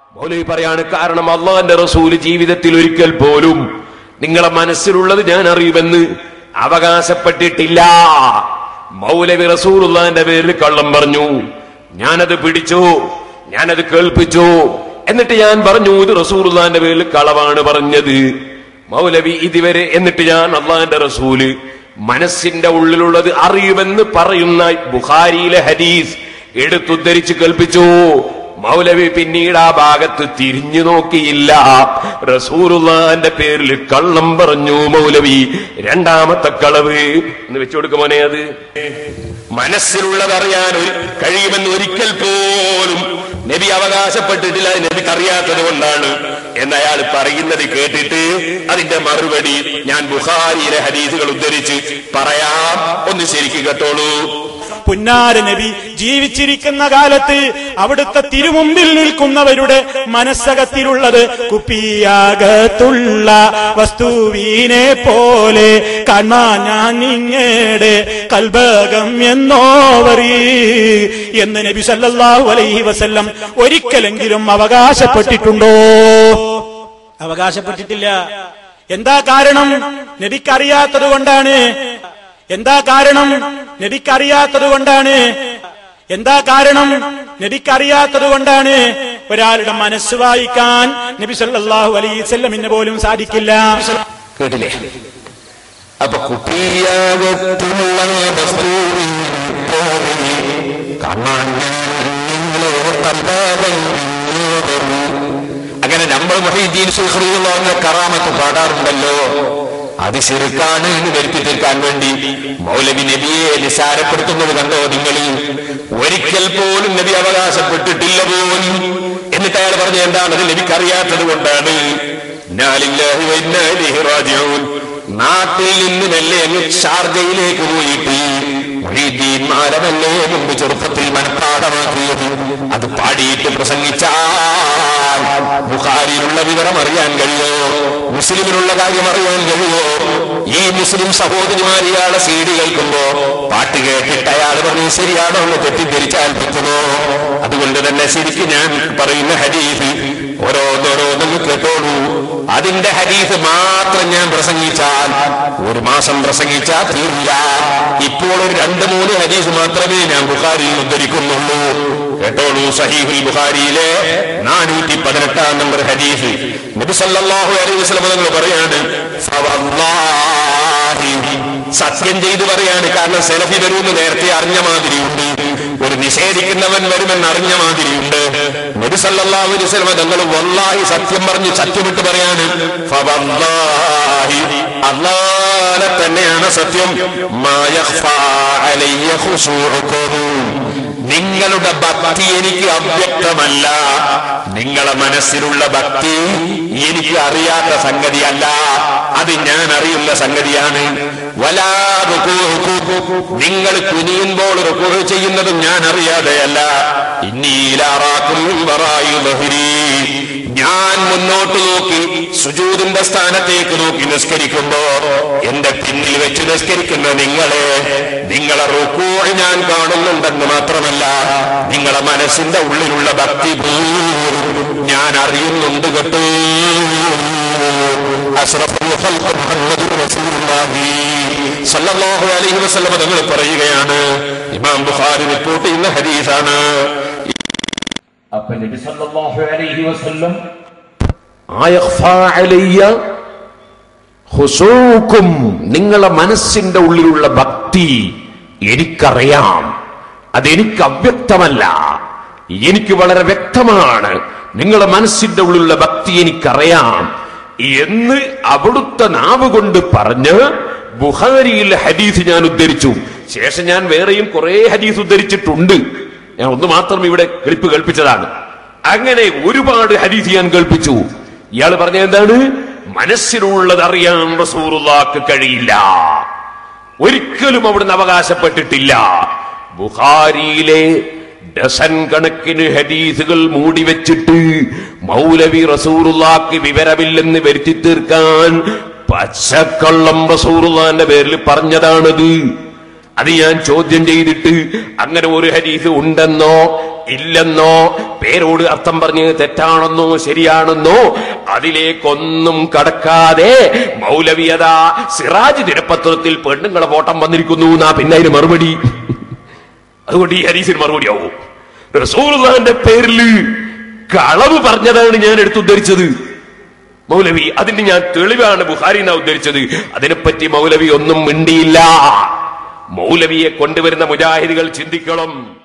മൗലവി പറയാണ് കാരണം അള്ളാന്റെ റസൂല് ജീവിതത്തിൽ ഒരിക്കൽ പോലും നിങ്ങളെ മനസ്സിലുള്ളത് ഞാൻ അറിയുമെന്ന് അവകാശപ്പെട്ടിട്ടില്ല മൗലവി റസൂലുള്ളാന്റെ പേരിൽ കള്ളം പറഞ്ഞു ഞാനത് പിടിച്ചു ഞാനത് കേൾപ്പിച്ചു എന്നിട്ട് ഞാൻ പറഞ്ഞു ഇത് റസൂലുള്ളാന്റെ പേരിൽ കളവാണ് പറഞ്ഞത് മൗലവി ഇതുവരെ എന്നിട്ട് ഞാൻ അള്ളാന്റെ റസൂല് മനസ്സിന്റെ ഉള്ളിലുള്ളത് അറിയുമെന്ന് പറയുന്ന ബുഖാരിയിലെ ഹദീസ് എടുത്തുദ്ധരിച്ച് കേൾപ്പിച്ചു മൗലവി പിന്നീട് ആ ഭാഗത്ത് തിരിഞ്ഞു നോക്കിയില്ല റസൂറുള്ളാന്റെ പേരിൽ കള്ളം പറഞ്ഞു മൗലവി രണ്ടാമത്തെ കളവ് എന്ന് വെച്ചു കൊടുക്കുമോനെ അത് മനസ്സിലുള്ളത് അറിയാൻ ഒരു- കഴിയുമെന്ന് ഒരിക്കൽ പോലും നബി അവകാശപ്പെട്ടിട്ടില്ല അത് നബിക്ക് അറിയാത്തത് കൊണ്ടാണ് എന്നയാൾ പറയുന്നത് കേട്ടിട്ട് അതിന്റെ മറുപടി ഞാൻ ബുഖാരിയിലെ ഹദീസുകൾ ഉദ്ധരിച്ച് പറയാം ഒന്ന് ശരിക്ക് കേട്ടോളൂ പുന്നാര നബി ജീവിച്ചിരിക്കുന്ന കാലത്ത് അവിടുത്തെ തിരുമുമ്പിൽ നിൽക്കുന്നവരുടെ മനസ്സകത്തിലുള്ളത് കുപ്പിയാകത്തുള്ള വസ്തുവിനെ പോലെ കാണാൻ ഞാൻ നിങ്ങടെ കൽബകം എന്നോവറി എന്ന് നബി സല്ലല്ലാഹു അലൈഹി വസല്ലം ഒരിക്കലെങ്കിലും അവകാശപ്പെട്ടിട്ടുണ്ടോ അവകാശപ്പെട്ടിട്ടില്ല എന്താ കാരണം നബിക്കറിയാത്തത് കൊണ്ടാണ് എന്താ കാരണം നബിക്കറിയാത്തത് കൊണ്ടാണ് എന്താ കാരണം നബിക്കറിയാത്തത് കൊണ്ടാണ് ഒരാളുടെ മനസ്സ് വായിക്കാൻ നബി സല്ലല്ലാഹു അലൈഹി വസല്ലമിന് പോലും സാധിക്കില്ല കേട്ടില്ലേ അപ്പൊ കുപ്പിയാകത്തുള്ള വസ്തുവിനെ പോലെ കാണാൻ നിങ്ങളെ കൽബകം അങ്ങനെ നമ്മൾ മൊഹീദ്ദീൻ സുഹൃത്തുള്ള കറാമത്ത് പാടാറുണ്ടല്ലോ അത് ശരിക്കാണ് എന്ന് വരുത്തി തീർക്കാൻ വേണ്ടി മൗലവി നബിയെ നിസാരപ്പെടുത്തുന്നത് കണ്ടോ നിങ്ങൾ ഒരിക്കൽ പോലും നബി അവകാശപ്പെട്ടിട്ടില്ല പോലും എന്നിട്ട് അയാൾ പറഞ്ഞ എന്താണ് അത് നബിക്കറിയാത്തത് കൊണ്ടാണ് ഇന്നാലില്ലാഹി വ ഇന്നാ ഇലൈഹി റാജിഊൻ. നാട്ടിൽ നിന്ന് മെല്ലെ അങ്ങ് ഷാർജയിലേക്ക് പോയിട്ട് മുഹീദ്ദീൻ മാലമല്ലേ മുമ്പ് ചെറുപ്പത്തിൽ മനഃപ്പാഠമാക്കിയത് അത് പാടിയിട്ട് പ്രസംഗിച്ചാൽ ബുഖാരിയിലുള്ള വിവരം അറിയാൻ കഴിയോ മുസ്ലിമിനുള്ള കാര്യം അറിയാൻ കഴിയോ ഈ മുസ്ലിം സഹോദരിമാർ ഇയാളെ സീഡി കേൾക്കുമ്പോ പാട്ട് കേട്ടിട്ട് അയാൾ പറഞ്ഞ് ശരിയാണോ എന്ന് തെറ്റിദ്ധരിച്ചാൽ പറ്റുമോ അതുകൊണ്ട് തന്നെ ശരിക്കും ഞാൻ പറയുന്ന ഹദീസ് ഓരോന്നോരോന്നും കേട്ടോളൂ അതിന്റെ ഹദീസ് മാത്രം ഞാൻ പ്രസംഗിച്ചാൽ ഒരു മാസം പ്രസംഗിച്ചാൽ തീരില്ല ഇപ്പോൾ ഒരു രണ്ട് മൂന്ന് ഹദീസ് മാത്രമേ ഞാൻ ബുഖാരിയിൽ ഉദ്ധരിക്കുന്നുള്ളൂ കേട്ടോളൂ സഹീഹുൽ ബുഖാരിയിലെ നാനൂറ്റി പതിനെട്ടാം നമ്പർ ഹദീസ് നബി സല്ലല്ലാഹു അലൈഹി വസല്ലം നിങ്ങൾ പറയാണ് ഫവല്ലാഹി സത്യം ചെയ്ത് പറയാണ് കാരണം സെലഫി വരുമെന്ന് നേരത്തെ അറിഞ്ഞ മാതിരിയുണ്ട് ഒരു നിഷേധിക്കുന്നവൻ വരുമെന്ന് അറിഞ്ഞ മാതിരിയുണ്ട് നബി സല്ലല്ലാഹു അലൈഹി വസല്ലം തങ്ങൾ വല്ലാഹി സത്യം പറഞ്ഞ് സത്യമിട്ട് പറയാണ് ഫവല്ലാഹി അല്ലാഹനെ തന്നെയാണ് സത്യം മാ യഖ്ഫാ അലയ്യ ഖുശൂഉക്കും നിങ്ങളുടെ ഭക്തി എനിക്ക് അവ്യക്തമല്ല നിങ്ങളെ മനസ്സിലുള്ള ഭക്തി എനിക്ക് അറിയാത്ത സംഗതിയല്ല അത് ഞാൻ അറിയുന്ന സംഗതിയാണ് വലാ റുകൂഉക്കും. നിങ്ങൾ കുനിയുമ്പോൾ റുക്കൂ ചെയ്യുന്നതും ഞാൻ അറിയാതെയല്ല ഇന്നീലാറാക്കും ഞാൻ മുന്നോട്ട് നോക്കി സുജൂദിന്റെ സ്ഥാനത്തേക്ക് നോക്കി നിസ്കരിക്കുമ്പോ എന്റെ പിന്നിൽ വെച്ച് നിസ്കരിക്കുന്ന നിങ്ങളെ നിങ്ങളെ റുക്കൂ ഞാൻ കാണുന്നുണ്ടെന്ന് മാത്രമല്ല നിങ്ങളെ മനസ്സിന്റെ ഉള്ളിലുള്ള ഭക്തി പോലും ഞാൻ അറിയുന്നുണ്ട് കേട്ടോ അഷ്റഫുൽ ഖൽഖ് മുഹമ്മദുർ റസൂലുള്ളാഹി സല്ലല്ലാഹു അലൈഹി വസല്ലം തങ്ങൾ പറയുകയാണ് ഇമാം ബുഖാരി റിപ്പോർട്ട് ചെയ്യുന്ന ഹദീസാണ് അപ്പൊ നബി സല്ലല്ലാഹു അലൈഹി വസല്ലം ആയഖ്ഫാ അലയ്യ ഹുസൂക്കും നിങ്ങളെ മനസ്സിന്റെ ഉള്ളിലുള്ള ഭക്തി എനിക്കറിയാം അതെനിക്ക് അവ്യക്തമല്ല എനിക്ക് വളരെ വ്യക്തമാണ് നിങ്ങളെ മനസ്സിന്റെ ഉള്ളിലുള്ള ഭക്തി എനിക്കറിയാം എന്ന് അവിടുത്തെ നാവ് കൊണ്ട് പറഞ്ഞ് ബുഹാരിയിൽ ഹദീസ് ഞാൻ ഉദ്ധരിച്ചു ശേഷം ഞാൻ വേറെയും കുറെ ഹദീസ് ഉദ്ധരിച്ചിട്ടുണ്ട് ഞാൻ ഒന്ന് മാത്രം ഇവിടെ കേൾപ്പ് കേൾപ്പിച്ചതാണ് അങ്ങനെ ഒരുപാട് ഹദീസ് ഞാൻ കേൾപ്പിച്ചു ഇയാൾ പറഞ്ഞ എന്താണ് മനസ്സിലുള്ളത് അറിയാൻ റസൂറുള്ളാക്ക് കഴിയില്ല ഒരിക്കലും അവിടുന്ന് അവകാശപ്പെട്ടിട്ടില്ല ബുഖാരിയിലെ ഡസൻ കണക്കിന് ഹദീസുകൾ മൂടി വെച്ചിട്ട് മൗലവി റസൂറുള്ളാക്ക് വിവരമില്ലെന്ന് വരുത്തി തീർക്കാൻ പച്ചക്കള്ളം റസൂറുള്ളാന്റെ പേരിൽ പറഞ്ഞതാണത് അത് ഞാൻ ചോദ്യം ചെയ്തിട്ട് അങ്ങനെ ഒരു ഹരീസ് ഉണ്ടെന്നോ ഇല്ലെന്നോ പേരോട് അർത്ഥം പറഞ്ഞ് തെറ്റാണെന്നോ ശരിയാണെന്നോ അതിലേക്കൊന്നും കടക്കാതെ മൗലവിയത സിറാജ് ദിനപത്രത്തിൽ പെണ്ണുങ്ങളെ ഫോട്ടം വന്നിരിക്കുന്നു എന്നാ പിന്നെ അതിന് മറുപടി അതുകൊണ്ട് ഈ ഹരീസിന് മറുപടി ആവും റസൂലുള്ളാഹിന്റെ പേരിൽ കളവ് പറഞ്ഞതാണ് ഞാൻ എടുത്തുദ്ധരിച്ചത് മൗലവി അതിന് ഞാൻ തെളിവാണ് ബുഹാരി എന്നാ ഉദ്ധരിച്ചത് അതിനെപ്പറ്റി മൗലവി ഒന്നും മിണ്ടിയില്ല മൗലവിയെ കൊണ്ടുവരുന്ന മുജാഹിദികൾ ചിന്തിക്കണം